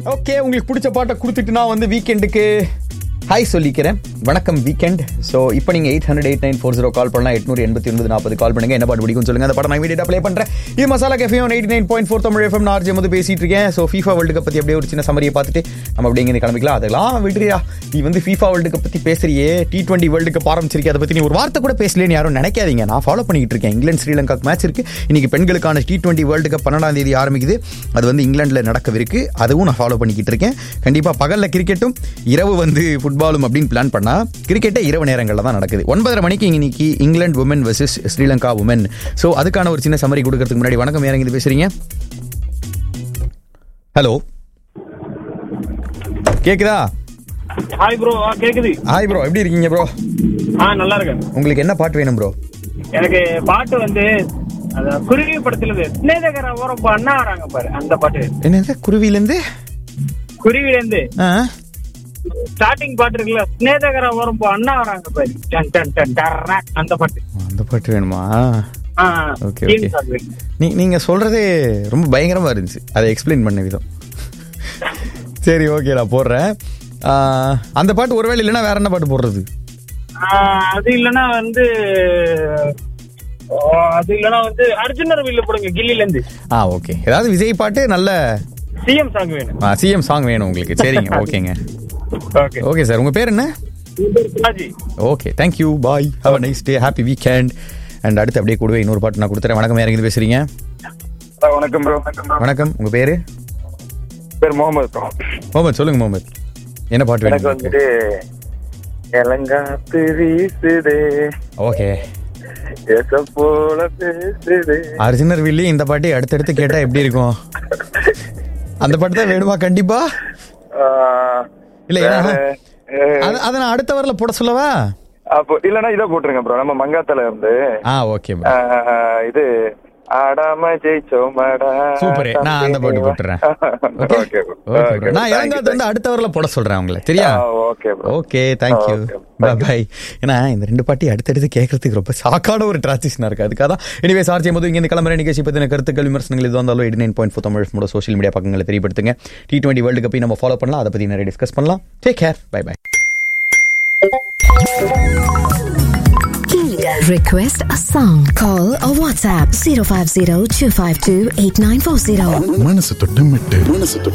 Okay உங்களுக்கு பிடிச்ச பாட்டை கொடுத்துட்டு நான் வந்து வீக்கெண்டுக்கு ஹாய் சொல்லிக்கிறேன் வணக்கம் வீக்கெண்ட் ஸோ இப்போ நீங்கள் eight hundred eight nine four zero call பண்ணலாம் எட்நூறு எண்பத்தி ஒன்பது நாற்பது கால் பண்ணுங்க என்ன பாட்டு பிடிக்கும் சொல்லுங்க அந்த பாடம் நான் இமீடியட்டாக ப்ளே பண்ணுறேன் இது Masala cafe one eighty nine point four Tamil FM நான் ஆர்ஜி வந்து பேசிட்டு இருக்கேன் ஸோ ஃபீஃபா வேர்ல்டு கப் பற்றி அப்படியே ஒரு சின்ன சமரியை பார்த்துட்டு நம்ம அப்படியே இங்கே கிளம்பிக்கலாம் அதெல்லாம் விடுறியா நீ வந்து ஃபீஃபா வேர்ல்டு கப் பற்றி பேசுறியே டி டுவெண்ட்டி வேர்ல்டு கப் ஆரம்பிச்சிருக்கே அதை பற்றி நீ ஒரு வார்த்தை கூட பேசலேன்னு யாரும் நினைக்காதீங்க நான் ஃபாலோ பண்ணிட்டு இருக்கேன் இங்கிலாந்து ஸ்ரீலங்கா மேட்ச் இருக்கு இன்னைக்கு பெண்களுக்கான டி டுவெண்ட்டி வேர்ல்டு கப் பன்னெண்டாம் தேதி ஆரம்பிக்குது அது வந்து இங்கிலாந்துல நடக்கவிருக்கு அதுவும் நான் ஃபாலோ பண்ணிக்கிட்டு இருக்கேன் கண்டிப்பா பகல்ல கிரிக்கெட்டும் இரவு வந்து ஃபுட்பாலும் அப்படின்னு பிளான் பண்ணா கிரிக்கெட்டே இரவு நேரங்களில் தான் நடக்குது ஒன்பதரை மணிக்கு இன்னைக்கு England women versus Sri Lanka women so அதுக்கான ஒரு சின்ன சமரி கொடுக்கறதுக்கு முன்னாடி வணக்கம் யாரங்க இது பேசுறீங்க ஹலோ கேக்குதா ஹாய் ப்ரோ கேக்குது ஹாய் ப்ரோ எப்படி இருக்கீங்க ப்ரோ ஆ நல்லா இருக்கேன் உங்களுக்கு என்ன பாட்டு வேணும் ப்ரோ எனக்கு பாட்டு வந்து அந்த குருவி படத்துல இருந்து ஸ்நேகர ஓரம் அண்ணா வராங்க பாரு அந்த பாட்டு என்னது குருவிலேருந்து குருவில இருந்து ஆ ஸ்டார்டிங் பாட்டு இருக்குல்ல ஸ்நேகர ஓரம் அண்ணா வராங்க பாரு டன் டன் டன் டர்ரா, அந்த பாட்டு அந்த பாட்டு வேணுமா ஆ, Okay, theme okay. song இருக்கு. நீ நீங்க சொல்றதே ரொம்ப பயங்கரமா இருந்துச்சு அதை எக்ஸ்பிளைன் பண்ண விதம் சரி ஓகே நான் போடுறேன் ஆ, அந்த பாட்டு ஒருவேளை இல்லைன்னா வேற என்ன பாட்டு போடுறது ஆ, அது இல்லனா வந்து ஓ, அது இல்லனா வந்து அர்ஜுனர் வில்ல போடுங்க கில்லில இருந்து ஆ ஓகே ஏதாவது விஜய் பாட்டு நல்ல சிஎம் சாங் வேணும் சிஎம் சாங் வேணும் உங்களுக்கு சரிங்க ஓகேங்க ஓகே ஓகே சார் உங்க பேர் என்ன Raji okay thank you bye have a nice day happy weekend and அடுத்து அப்படியே கூடவே இன்னொரு பாட்டு நான் கொடுத்துறேன் வணக்கம் யாருங்க பேசுறீங்க வணக்கம் ப்ரோ வணக்கம் bro. வணக்கம் உங்க பேரு பேர் முகமது ப்ரோ முகமது சொல்லுங்க முகமது என்ன பாட்டு எனக்கு வேணும் உங்களுக்கு? வந்துட்டு இளங்காத்து வீசுதே ஓகே எச போல பேசுதே அர்ஜுனர் வில்லி இந்த பாட்டு அடுத்தடுத்து கேட்டா எப்படி இருக்கும் அந்த பாட்டு தான் வேணுமா கண்டிப்பா ஆஹ், இல்ல ஏன்னா வேற, அஹ், அத- அத நான் அடுத்த வரல போட சொல்லவா அப்போ இல்லனா இதை போட்டுருங்க ப்ரோ நம்ம மங்காத்தல இருந்து ஆ ஓகே ஆஹ், இது ஆடாம ஜெயிச்சோமாடா சூப்பர் நான் அந்த பாட்டு போட்டுறேன் okay okay bro. bro. Okay, நான் thank you, இறங்காத வந்து அடுத்த வரல போட சொல்றேன் அவங்கள சரியா okay bro okay thank you Okay, bye thank you. Bye ஏன்னா இந்த ரெண்டு பாட்டி அடுத்தடுத்து கேட்கறதுக்கு ரொம்ப சாக்கான ஒரு டிரான்சிஷனா இருக்கு அதுக்காக தான் எனிவே சார் செய்யும் போது இங்க இந்த கிளம்புற நிகழ்ச்சி பத்தின கருத்துக்கள் விமர்சனங்கள் எதுவும் இருந்தாலும் eighty nine point four Tamil மூட சோஷியல் மீடியா பக்கங்களை தெரியப்படுத்துங்க டி டுவெண்ட்டி வேர்ல்டு கப்பை நம்ம ஃபாலோ பண்ணலாம் அதை பத்தி நிறைய டிஸ்கஸ் பண்ணலாம் take care bye bye Request a song. Call or WhatsApp 050 252 8940. மனசு தொட்டு மெட்டு மனசு தொட்டு